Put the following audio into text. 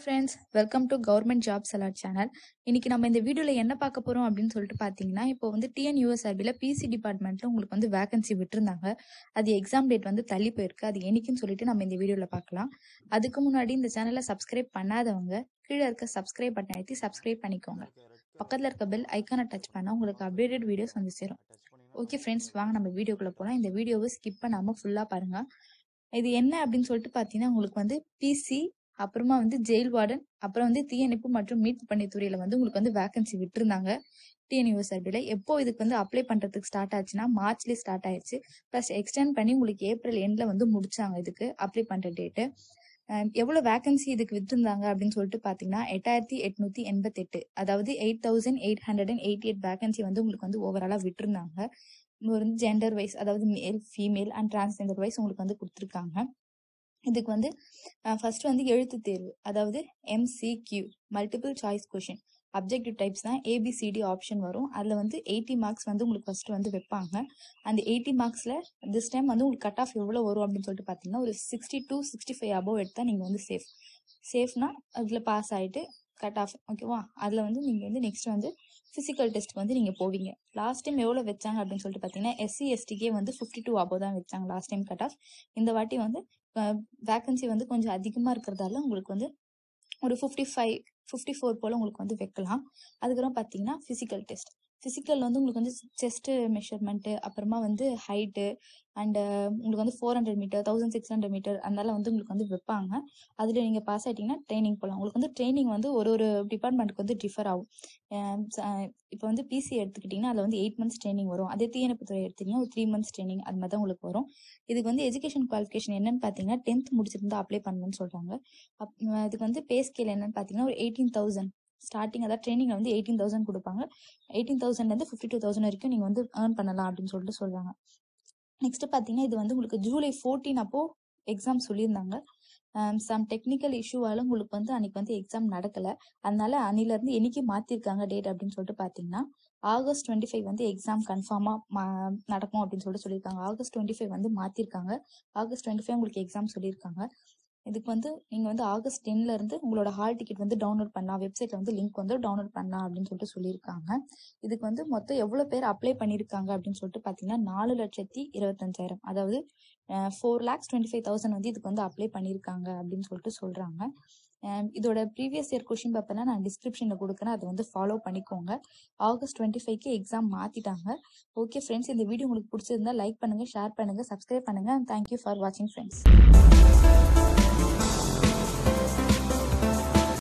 friends welcome to government job சலாட் channel இன்னைக்கு நம்ம இந்த வீடியோவில் என்ன பார்க்க போகிறோம் அப்படின்னு சொல்லிட்டு பார்த்தீங்கன்னா இப்போ வந்து டிஎன்யூஎஸ்ஆர்பியில் பிசி டிபார்ட்மெண்ட்டில் உங்களுக்கு வந்து வேகன்சி விட்டுருந்தாங்க அது எக்ஸாம் டேட் வந்து தள்ளி போயிருக்கு அது என்னைக்குன்னு சொல்லிட்டு நம்ம இந்த வீடியோவில் பார்க்கலாம் அதுக்கு முன்னாடி இந்த சேனலை சப்ஸ்கிரைப் பண்ணாதவங்க கீழே இருக்க சப்ஸ்கிரைப் பட்டன் அழுத்தி சப்ஸ்கிரைப் பண்ணிக்கோங்க பக்கத்தில் இருக்க பெல் ஐக்கானை டச் பண்ணால் உங்களுக்கு அப்டேட்டட் வீடியோஸ் வந்து சேரும் ஓகே ஃப்ரெண்ட்ஸ் வாங்க நம்ம வீடியோக்குள்ளே போகலாம் இந்த வீடியோவை ஸ்கிப் பண்ணாமல் ஃபுல்லாக பாருங்கள் இது என்ன அப்படின்னு சொல்லிட்டு பார்த்தீங்கன்னா உங்களுக்கு வந்து பிசி அப்புறமா வந்து ஜெயில் வார்டன் அப்புறம் வந்து தீயணைப்பு மற்றும் மீட்பு பணித்துறையில வந்து உங்களுக்கு வந்து வேகன்சி விட்டுருந்தாங்க டிஎன்யூஎஸ்ஆர்பியில் எப்போ இதுக்கு வந்து அப்ளை பண்றதுக்கு ஸ்டார்ட் ஆச்சுன்னா மார்ச்லேயே ஸ்டார்ட் ஆயிடுச்சு ப்ளஸ் எக்ஸ்டெண்ட் பண்ணி உங்களுக்கு ஏப்ரல் எண்ட்ல வந்து முடிச்சாங்க இதுக்கு அப்ளை பண்ற டேட்டு எவ்வளோ வேகன்சி இதுக்கு விட்டுருந்தாங்க அப்படின்னு சொல்லிட்டு பார்த்தீங்கன்னா எட்டாயிரத்தி எட்நூத்தி எண்பத்தெட்டு அதாவது eight thousand eight hundred and eighty eight vacancy வந்து உங்களுக்கு வந்து ஓவராலாக விட்டுருந்தாங்க ஒரு வந்து ஜெண்டர் வைஸ் அதாவது male female and transgender wise உங்களுக்கு வந்து கொடுத்துருக்காங்க இதுக்கு வந்து ஃபர்ஸ்ட் வந்து எழுத்து தேர்வு அதாவது MCQ multiple choice question objective types தான் ஏபிசிடி ஆப்ஷன் வரும் அதில் வந்து எயிட்டி மார்க்ஸ் வந்து உங்களுக்கு ஃபர்ஸ்ட் வந்து வைப்பாங்க அந்த எயிட்டி மார்க்ஸில் திஸ் டைம் வந்து உங்களுக்கு கட் ஆஃப் எவ்வளோ வரும் அப்படின்னு சொல்லிட்டு பார்த்தீங்கன்னா ஒரு sixty to sixty five above எடுத்தால் நீங்கள் வந்து சேஃப் சேஃப்னா அதில் பாஸ் ஆகிட்டு கட் ஆஃப் ஓகேவா அதில் வந்து நீங்கள் வந்து நெக்ஸ்ட் வந்து ஃபிசிக்கல் டெஸ்ட் வந்து நீங்கள் போவீங்க லாஸ்ட் டைம் எவ்வளோ வச்சாங்க அப்படின்னு சொல்லிட்டு பார்த்தீங்கன்னா எஸ்சி எஸ்டிக்கே வந்து ஃபிஃப்டி டூ அபோவ் தான் வச்சாங்க லாஸ்ட் டைம் கட் ஆஃப் இந்த வாட்டி வந்து வேக்கன்சி வந்து கொஞ்சம் அதிகமாக இருக்கிறதால உங்களுக்கு வந்து ஒரு ஃபிஃப்டி ஃபைவ் ஃபிஃப்டி ஃபோர் போல் உங்களுக்கு வந்து வைக்கலாம் அதுக்கப்புறம் பார்த்தீங்கன்னா ஃபிசிக்கல் டெஸ்ட் ஃபிசிக்கல் வந்து உங்களுக்கு வந்து செஸ்ட்டு மெஷர்மெண்ட்டு அப்புறமா வந்து ஹைட்டு அண்டு உங்களுக்கு வந்து four hundred meter thousand six hundred meter அதனால வந்து உங்களுக்கு வந்து வைப்பாங்க அதில் நீங்கள் பாஸ் ஆகிட்டிங்கன்னா ட்ரைனிங் போகலாம் உங்களுக்கு வந்து ட்ரைனிங் வந்து ஒரு ஒரு டிபார்ட்மெண்ட்டுக்கு வந்து டிஃபர் ஆகும் இப்போ வந்து பிசி எடுத்துக்கிட்டிங்கன்னா அதில் வந்து எயிட் மந்த்ஸ் ட்ரைனிங் வரும் அதே தீயணைப்புத்துறை எடுத்திங்கன்னா ஒரு த்ரீ மந்த்ஸ் ட்ரைனிங் அது மாதிரி தான் உங்களுக்கு வரும் இதுக்கு வந்து எஜுகேஷன் குவாலிஃபிகேஷன் என்னன்னு பார்த்தீங்கன்னா டென்த் முடிச்சிருந்தா அப்ளை பண்ணணும்னு சொல்கிறாங்க அப் இதுக்கு வந்து பே ஸ்கேல் என்னன்னு பார்த்தீங்கன்னா ஒரு எயிட்டீன் தௌசண்ட் ஸ்டார்டிங் அதாவது ட்ரைனிங்கில் வந்து எயிட்டீன் தௌசண்ட் கொடுப்பாங்க எயிட்டீன் தௌசண்ட்லேருந்து ஃபிஃப்டி டூ தௌசண்ட் வரைக்கும் நீங்கள் வந்து ஏர்ன் பண்ணலாம் அப்படின்னு சொல்லிட்டு சொல்கிறாங்க நெக்ஸ்ட் பார்த்தீங்கன்னா இது வந்து உங்களுக்கு ஜூலை ஃபோர்டீன் அப்போ எக்ஸாம் சொல்லியிருந்தாங்க சம் டெக்னிக்கல் இஷ்யூவால உங்களுக்கு வந்து அன்னைக்கு வந்து எக்ஸாம் நடக்கல அதனால அன்னிலேருந்து என்னைக்கு மாற்றிருக்காங்க டேட் அப்படின்னு சொல்லிட்டு பார்த்தீங்கன்னா ஆகஸ்ட் டுவெண்ட்டி ஃபைவ் வந்து எக்ஸாம் கன்ஃபார்மாக நடக்கும் அப்படின்னு சொல்லிட்டு சொல்லியிருக்காங்க ஆகஸ்ட் டுவெண்ட்டி ஃபைவ் வந்து மாற்றிருக்காங்க ஆகஸ்ட் டுவெண்ட்டி ஃபைவ் உங்களுக்கு எக்ஸாம் சொல்லியிருக்காங்க இதுக்கு வந்து நீங்கள் வந்து ஆகஸ்ட் டென்ல இருந்து உங்களோட ஹால் டிக்கெட் வந்து டவுன்லோட் பண்ணலாம் வெப்சைட்ல வந்து லிங்க் வந்து டவுன்லோட் பண்ணலாம் அப்படின்னு சொல்லிட்டு சொல்லியிருக்காங்க இதுக்கு வந்து மொத்தம் எவ்வளோ பேர் அப்ளை பண்ணியிருக்காங்க அப்படின்னு சொல்லிட்டு பார்த்தீங்கன்னா நாலு லட்சத்தி இருபத்தஞ்சாயிரம் அதாவது four lakhs twenty five thousand வந்து இதுக்கு வந்து அப்ளை பண்ணியிருக்காங்க அப்படின்னு சொல்லிட்டு சொல்கிறாங்க இதோட ப்ரீவியஸ் இயர் கொஷின் பேப்பர்லாம் நான் டிஸ்கிரிப்ஷனில் கொடுக்குறேன் அதை வந்து ஃபாலோ பண்ணிக்கோங்க ஆகஸ்ட் டுவெண்ட்டி ஃபைவ்க்கு எக்ஸாம் மாற்றிட்டாங்க ஓகே ஃப்ரெண்ட்ஸ் இந்த வீடியோ உங்களுக்கு பிடிச்சிருந்தா லைக் பண்ணுங்கள் ஷேர் பண்ணுங்கள் சப்ஸ்கிரைப் பண்ணுங்கள் தேங்க்யூ ஃபார் வாட்சிங் ஃப்ரெண்ட்ஸ்